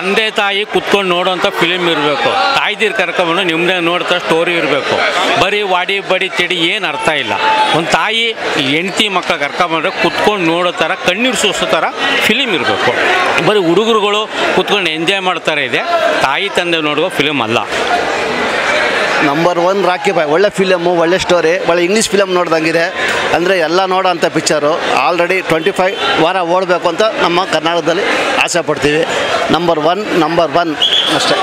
ತಂದೆ ತಾಯಿ ಕುತ್ಕೊಂಡು ನೋಡೋಂಥ ಫಿಲಿಮ್ ಇರಬೇಕು ತಾಯ್ದಿರ್ ಕರ್ಕೊಂಬಂದು ನಿಮ್ಮದೇ ನೋಡ್ತಾ ಸ್ಟೋರಿ ಇರಬೇಕು ಬರೀ ವಾಡಿ ಬಡಿ ತಿಡಿ ಏನು ಅರ್ಥ ಇಲ್ಲ ಒಂದು ತಾಯಿ ಹೆಂಡ್ತಿ ಮಕ್ಕಳು ಕರ್ಕೊಂಬಂದ್ರೆ ಕುತ್ಕೊಂಡು ನೋಡೋ ಥರ ಕಣ್ಣೀರು ಸೂಸೋ ಥರ ಫಿಲಿಮ್ ಇರಬೇಕು ಬರೀ ಹುಡುಗರುಗಳು ಕುತ್ಕೊಂಡು ಎಂಜಾಯ್ ಮಾಡ್ತಾರೆ ಇದೆ ತಾಯಿ ತಂದೆ ನೋಡುವ ಫಿಲಿಮ್ ಅಲ್ಲ ನಂಬರ್ ಒನ್ ರಾಕಿ ಬಾಯ್ ಒಳ್ಳೆ ಫಿಲಮು ಒಳ್ಳೆ ಸ್ಟೋರಿ ಒಳ್ಳೆ ಇಂಗ್ಲೀಷ್ ಫಿಲಮ್ ನೋಡ್ದಂಗಿದೆ ಅಂದರೆ ಎಲ್ಲ ನೋಡೋ ಅಂಥ ಪಿಕ್ಚರು ಆಲ್ರೆಡಿ ಟ್ವೆಂಟಿ ಫೈವ್ ವಾರ ಓಡಬೇಕು ಅಂತ ನಮ್ಮ ಕರ್ನಾಟಕದಲ್ಲಿ ಆಸೆ ಪಡ್ತೀವಿ ನಂಬರ್ ಒನ್ ನಂಬರ್ ಒನ್ ಅಷ್ಟೇ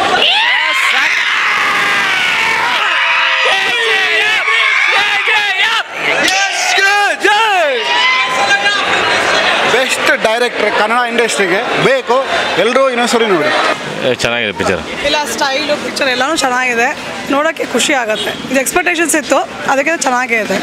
ಬೆಸ್ಟ್ ಡೈರೆಕ್ಟರ್ ಕನ್ನಡ ಇಂಡಸ್ಟ್ರಿಗೆ ಬೇಕು ಎಲ್ಲರೂ ಇನ್ನೊಂದ್ಸರಿ ನೋಡಿ ಚೆನ್ನಾಗಿದೆ ಪಿಕ್ಚರ್ ಇಲ್ಲ ಸ್ಟೈಲು ಪಿಕ್ಚರ್ ಎಲ್ಲನೂ ಚೆನ್ನಾಗಿದೆ ನೋಡೋಕ್ಕೆ ಖುಷಿ ಆಗುತ್ತೆ ಇದು ಎಕ್ಸ್ಪೆಕ್ಟೇಷನ್ಸ್ ಇತ್ತು ಅದಕ್ಕೆ ಚೆನ್ನಾಗೇ ಇದೆ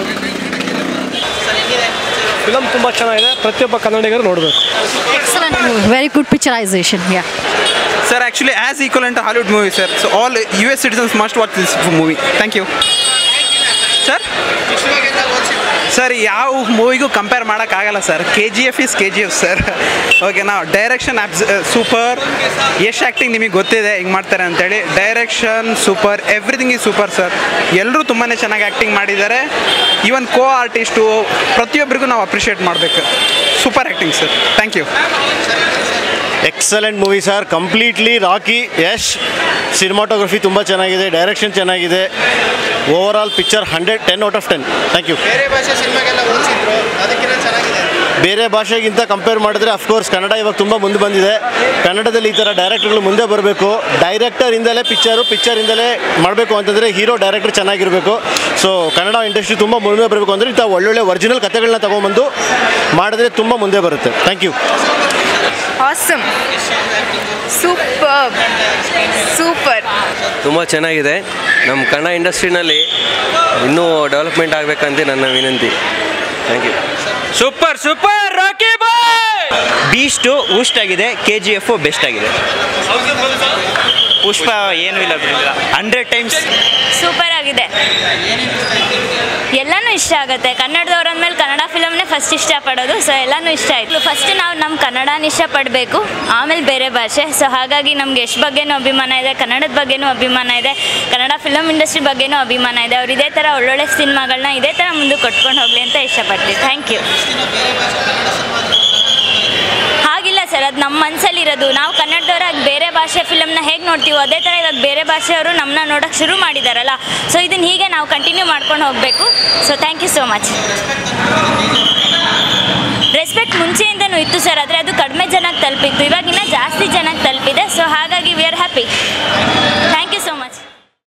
ಫಿಲಮ್ ತುಂಬ ಚೆನ್ನಾಗಿದೆ ಪ್ರತಿಯೊಬ್ಬ ಕನ್ನಡಿಗರು ನೋಡಬೇಕು Excellent movie. Very good picturization. Yeah. Sir, actually, as equivalent to Hollywood movie, sir. So all US citizens must watch this movie. Thank you. Sir sir ಯಾವ ಮೂವಿಗೂ ಕಂಪೇರ್ ಮಾಡೋಕ್ಕಾಗಲ್ಲ sir K G F is K G F sir ಓಕೆನಾ direction ಆ್ಯಪ್ಸ್ super ಎಷ್ಟು acting ನಿಮಗೆ ಗೊತ್ತಿದೆ ಹಿಂಗೆ ಮಾಡ್ತಾರೆ ಅಂತೇಳಿ direction super everything is super sir ಎಲ್ಲರೂ ತುಂಬಾ ಚೆನ್ನಾಗಿ ಆ್ಯಕ್ಟಿಂಗ್ ಮಾಡಿದ್ದಾರೆ ಈವನ್ ಕೋ ಆರ್ಟಿಸ್ಟು ಪ್ರತಿಯೊಬ್ಬರಿಗೂ ನಾವು ಅಪ್ರಿಷಿಯೇಟ್ ಮಾಡಬೇಕು super acting sir thank you excellent movie sir completely Rocky Yash cinematography ತುಂಬ ಚೆನ್ನಾಗಿದೆ ಡೈರೆಕ್ಷನ್ ಚೆನ್ನಾಗಿದೆ overall picture hundred ten out of ten thank you ಬೇರೆ ಭಾಷೆ ಸಿನಿಮಾಗೆಲ್ಲ ಹೋಲಿಸಿದ್ರು ಅದಕ್ಕಿಂತ ಚೆನ್ನಾಗಿದೆ ಬೇರೆ ಭಾಷೆಗಿಂತ ಕಂಪೇರ್ ಮಾಡಿದ್ರೆ ಅಫ್ಕೋರ್ಸ್ ಕನ್ನಡ ಇವಾಗ ತುಂಬ ಮುಂದೆ ಬಂದಿದೆ ಕನ್ನಡದಲ್ಲಿ ಈ ಥರ ಡೈರೆಕ್ಟರ್ಗಳು ಮುಂದೆ ಬರಬೇಕು ಡೈರೆಕ್ಟರಿಂದಲೇ ಪಿಕ್ಚರು ಪಿಕ್ಚರಿಂದಲೇ ಮಾಡಬೇಕು ಅಂತಂದರೆ ಹೀರೋ ಡೈರೆಕ್ಟರ್ ಚೆನ್ನಾಗಿರಬೇಕು ಸೊ ಕನ್ನಡ ಇಂಡಸ್ಟ್ರಿ ತುಂಬ ಮುಂದೆ ಬರಬೇಕು ಅಂದರೆ ಇಂಥ ಒಳ್ಳೊಳ್ಳೆ ಒರಿಜಿನಲ್ ಕಥೆಗಳನ್ನ ತೊಗೊಂಬಂದು ಮಾಡಿದ್ರೆ ತುಂಬ ಮುಂದೆ ಬರುತ್ತೆ thank you awesome super super ತುಂಬ ಚೆನ್ನಾಗಿದೆ ನಮ್ಮ ಕನ್ನಡ ಇಂಡಸ್ಟ್ರಿನಲ್ಲಿ ಇನ್ನೂ ಡೆವಲಪ್ಮೆಂಟ್ ಆಗಬೇಕಂತ ನನ್ನ ವಿನಂತಿ thank you super super Rocky ಬಾಯ್ ಬೀಸ್ಟು ಊಸ್ಟ್ ಆಗಿದೆ ಕೆ ಜಿ ಎಫ್ ಬೆಸ್ಟ್ ಆಗಿದೆ ಪುಷ್ಪ ಏನೂ ಇಲ್ಲ ಹಂಡ್ರೆಡ್ ಟೈಮ್ಸ್ ಸೂಪರ್ ಆಗಿದೆ ಎಲ್ಲನೂ ಇಷ್ಟ ಆಗುತ್ತೆ ಕನ್ನಡದವ್ರ ಅಂದಮೇಲೆ ಕನ್ನಡ ಫಿಲಮ್ನೇ ಫಸ್ಟ್ ಇಷ್ಟಪಡೋದು ಸೊ ಎಲ್ಲನೂ ಇಷ್ಟ ಆಯಿತು ಫಸ್ಟ್ ನಾವು ನಮ್ಮ ಕನ್ನಡನ ಇಷ್ಟಪಡಬೇಕು ಆಮೇಲೆ ಬೇರೆ ಭಾಷೆ ಸೊ ಹಾಗಾಗಿ ನಮ್ಗೆ ಎಷ್ಟು ಬಗ್ಗೆನೂ ಅಭಿಮಾನ ಇದೆ ಕನ್ನಡದ ಬಗ್ಗೆನೂ ಅಭಿಮಾನ ಇದೆ ಕನ್ನಡ ಫಿಲಮ್ ಇಂಡಸ್ಟ್ರಿ ಬಗ್ಗೆನೂ ಅಭಿಮಾನ ಇದೆ ಅವ್ರು ಇದೇ ಥರ ಒಳ್ಳೊಳ್ಳೆ ಸಿನಿಮಾಗಳನ್ನ ಇದೇ ಥರ ಮುಂದಕ್ಕೆ ಕೊಟ್ಕೊಂಡು ಹೋಗಲಿ ಅಂತ ಇಷ್ಟಪಡ್ತೀವಿ ಥ್ಯಾಂಕ್ ಯು ಹಾಗಿಲ್ಲ ಸರ್ ಅದು ನಮ್ಮ ಮನಸ್ಸಲ್ಲಿರೋದು ನಾವು ಕನ್ನಡದವರಾಗಿ ಬೇರೆ ಭಾಷೆ ಫಿಲಮ್ನ ಹೇಗೆ ನೋಡ್ತೀವೋ ಅದೇ ಥರ ಇವಾಗ ಬೇರೆ ಭಾಷೆಯವರು ನಮ್ಮನ್ನ ನೋಡೋಕ್ಕೆ ಶುರು ಮಾಡಿದಾರಲ್ಲ ಸೊ ಇದನ್ನು ಹೀಗೆ ನಾವು ಕಂಟಿನ್ಯೂ ಮಾಡ್ಕೊಂಡು ಹೋಗಬೇಕು so thank you so much respect ಮುಂಚೆಯಿಂದನೂ ಇತ್ತು ಸರ್ ಆದರೆ ಅದು ಕಡಿಮೆ ಜನಕ್ಕೆ ತಲುಪಿತ್ತು ಇವಾಗಿನ್ನ ಜಾಸ್ತಿ ಜನಕ್ಕೆ ತಲುಪಿದೆ ಸೊ ಹಾಗಾಗಿ ವಿ ಆರ್ ಹ್ಯಾಪಿ